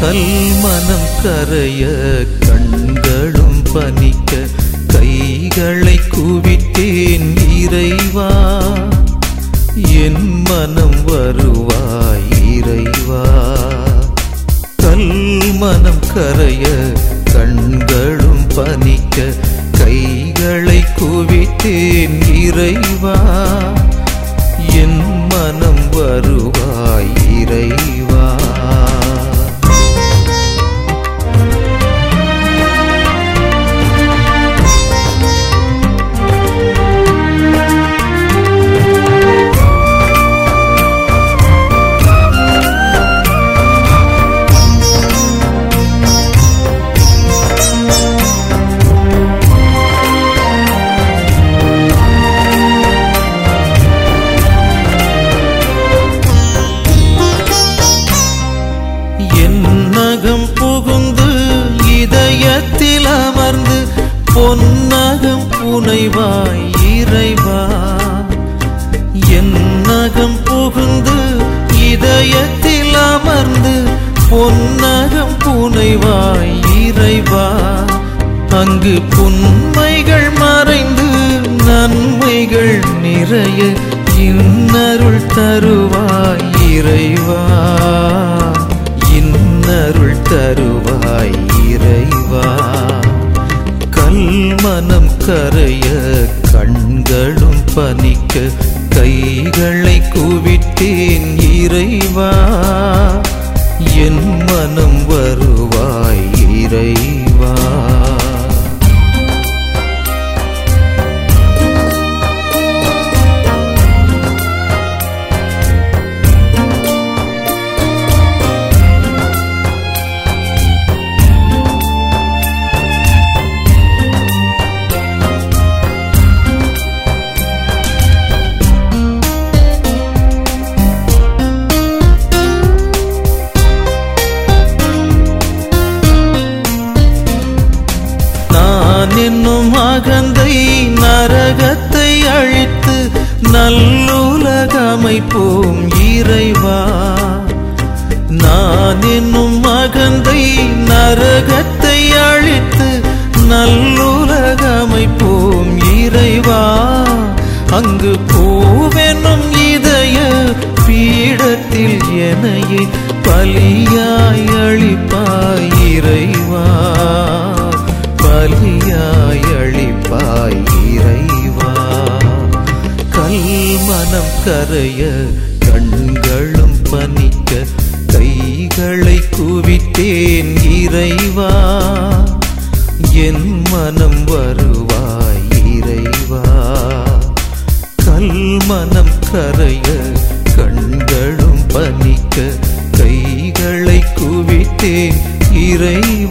கல்மனம் கரைய கண்களும் பனிக்க கைகளை குவித்தேன் இறைவா என் மனம் வருவாய் இறைவா கல்மனம் கரைய கண்களும் பனிக்க கைகளை குவித்தேன் இறைவா என் மனம் வருவாய் இறைவா என்னகம் புகுந்து இதயத்தில் அமர்ந்து பொன்னகம் புனைவாய் இறைவா என்னகம் புகுந்து இதயத்தில் அமர்ந்து பொன்னகம் புனைவாய் இறைவா அங்கு புன்மைகள் மறைந்து நன்மைகள் நிறைய இன்னருள் தருவாய் இறைவா இன்னருள் தருவாய் இறைவா கல்மனம் கரைய கண்களும் பனிக்க கைகளை குவித்தேன் இறைவா என் மனம் வருவாய் இறைவா நான் என்னும் அகந்தை நரகத்தை அழித்து நல்லுலகமைப்போம் இறைவா நான் என்னும் அகந்தை நரகத்தை அழித்து நல்லுலகமைப்போம் இறைவா அங்கு பூவெனும் இதய பீடத்தில் எனையே பலியாய் அழிப்பாய் இறைவா பலியாய் அழிப்பாய் இறைவா கல்மனம் கரைய கண்களும் பனிக்க கைகளை குவித்தேன் இறைவா என் மனம் வருவாய் இறைவா கல்மனம் கரைய கண்களும் பனிக்க கைகளை குவித்தேன் இறைவா